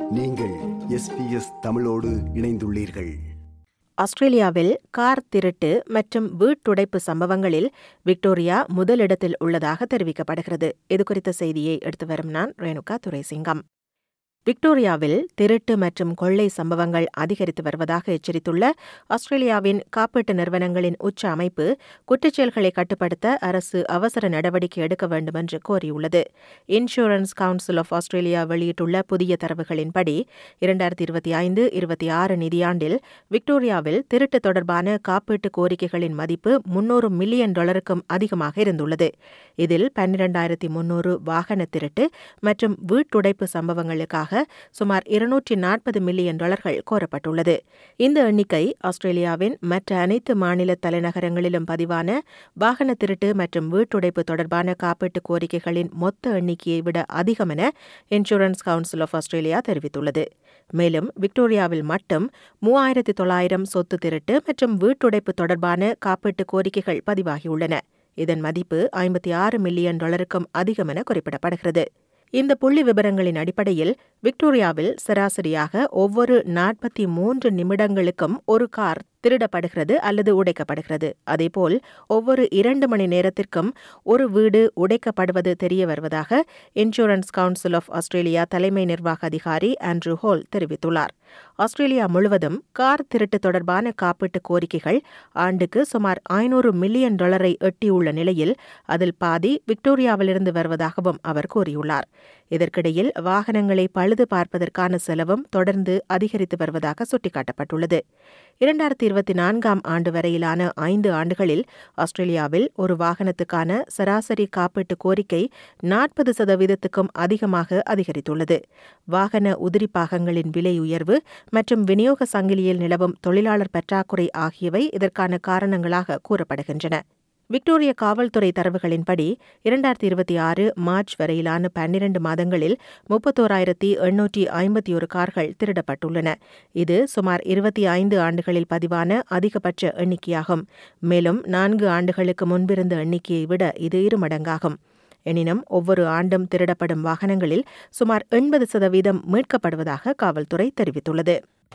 நீங்கள் எஸ்பிஎஸ் தமிழோடு இணைந்துள்ளீர்கள் ஆஸ்திரேலியாவில் கார் திருட்டு மற்றும் வீட்டுடைப்பு சம்பவங்களில் விக்டோரியா முதலிடத்தில் உள்ளதாக தெரிவிக்கப்படுகிறது இது குறித்த செய்தியை எடுத்து வரும் நான் ரேணுகா துரைசிங்கம் விக்டோரியாவில் திருட்டு மற்றும் கொள்ளை சம்பவங்கள் அதிகரித்து வருவதாக எச்சரித்துள்ள ஆஸ்திரேலியாவின் காப்பீட்டு நிறுவனங்களின் உச்ச அமைப்பு குற்றச்செயல்களை கட்டுப்படுத்த அரசு அவசர நடவடிக்கை எடுக்க வேண்டும் என்று கோரியுள்ளது இன்சூரன்ஸ் கவுன்சில் ஆஃப் ஆஸ்திரேலியா வெளியிட்டுள்ள புதிய தரவுகளின்படி இரண்டாயிரத்தி இருபத்தி ஐந்து இருபத்தி ஆறு நிதியாண்டில் விக்டோரியாவில் திருட்டு தொடர்பான காப்பீட்டு கோரிக்கைகளின் மதிப்பு முன்னூறு மில்லியன் டாலருக்கும் அதிகமாக இருந்துள்ளது இதில் பன்னிரண்டாயிரத்தி முன்னூறு வாகன திருட்டு மற்றும் வீட்டுடைப்பு சம்பவங்களுக்காக சுமார் இருநூற்றி நாற்பது மில்லியன் டாலர்கள் கோரப்பட்டுள்ளது இந்த எண்ணிக்கை ஆஸ்திரேலியாவின் மற்ற அனைத்து மாநில தலைநகரங்களிலும் பதிவான வாகன திருட்டு மற்றும் வீட்டுடைப்பு தொடர்பான காப்பீட்டு கோரிக்கைகளின் மொத்த எண்ணிக்கையை விட அதிகம் என இன்சூரன்ஸ் கவுன்சில் ஆஃப் ஆஸ்திரேலியா தெரிவித்துள்ளது மேலும் விக்டோரியாவில் மட்டும் மூவாயிரத்தி தொள்ளாயிரம் சொத்து திருட்டு மற்றும் வீட்டுடைப்பு தொடர்பான காப்பீட்டு கோரிக்கைகள் பதிவாகியுள்ளன இதன் மதிப்பு ஐம்பத்தி ஆறு மில்லியன் டாலருக்கும் அதிகம் என குறிப்பிடப்படுகிறது இந்த புள்ளி விவரங்களின் அடிப்படையில் விக்டோரியாவில் சராசரியாக ஒவ்வொரு நாற்பத்தி மூன்று நிமிடங்களுக்கும் ஒரு கார் திருடப்படுகிறது அல்லது உடைக்கப்படுகிறது அதேபோல் ஒவ்வொரு இரண்டு மணி நேரத்திற்கும் ஒரு வீடு உடைக்கப்படுவது தெரிய வருவதாக இன்சூரன்ஸ் கவுன்சில் ஆஃப் ஆஸ்திரேலியா தலைமை நிர்வாக அதிகாரி ஆண்ட்ரூ ஹோல் தெரிவித்துள்ளார் ஆஸ்திரேலியா முழுவதும் கார் திருட்டு தொடர்பான காப்பீட்டு கோரிக்கைகள் ஆண்டுக்கு சுமார் ஐநூறு மில்லியன் டாலரை எட்டியுள்ள நிலையில் அதில் பாதி விக்டோரியாவிலிருந்து வருவதாகவும் அவர் கூறியுள்ளார் இதற்கிடையில் வாகனங்களை பழுது பார்ப்பதற்கான செலவும் தொடர்ந்து அதிகரித்து வருவதாக சுட்டிக்காட்டப்பட்டுள்ளது இரண்டாயிரத்தி இருபத்தி நான்காம் ஆண்டு வரையிலான ஐந்து ஆண்டுகளில் ஆஸ்திரேலியாவில் ஒரு வாகனத்துக்கான சராசரி காப்பீட்டு கோரிக்கை நாற்பது சதவீதத்துக்கும் அதிகமாக அதிகரித்துள்ளது வாகன உதிரி பாகங்களின் விலை உயர்வு மற்றும் விநியோக சங்கிலியில் நிலவும் தொழிலாளர் பற்றாக்குறை ஆகியவை இதற்கான காரணங்களாக கூறப்படுகின்றன விக்டோரிய காவல்துறை தரவுகளின்படி இரண்டாயிரத்தி இருபத்தி ஆறு மார்ச் வரையிலான பன்னிரண்டு மாதங்களில் முப்பத்தோராயிரத்தி எண்ணூற்றி ஐம்பத்தி ஒரு கார்கள் திருடப்பட்டுள்ளன இது சுமார் இருபத்தி ஐந்து ஆண்டுகளில் பதிவான அதிகபட்ச எண்ணிக்கையாகும் மேலும் நான்கு ஆண்டுகளுக்கு முன்பிருந்த எண்ணிக்கையை விட இது இருமடங்காகும் எனினும் ஒவ்வொரு ஆண்டும் திருடப்படும் வாகனங்களில் சுமார் எண்பது சதவீதம் மீட்கப்படுவதாக காவல்துறை தெரிவித்துள்ளது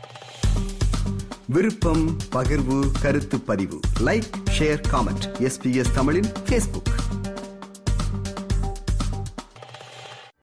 விருப்பம் பகிர்வு கருத்து பதிவு லைக் ஷேர் காமெண்ட் எஸ்பிஎஸ் தமிழின் ஃபேஸ்புக்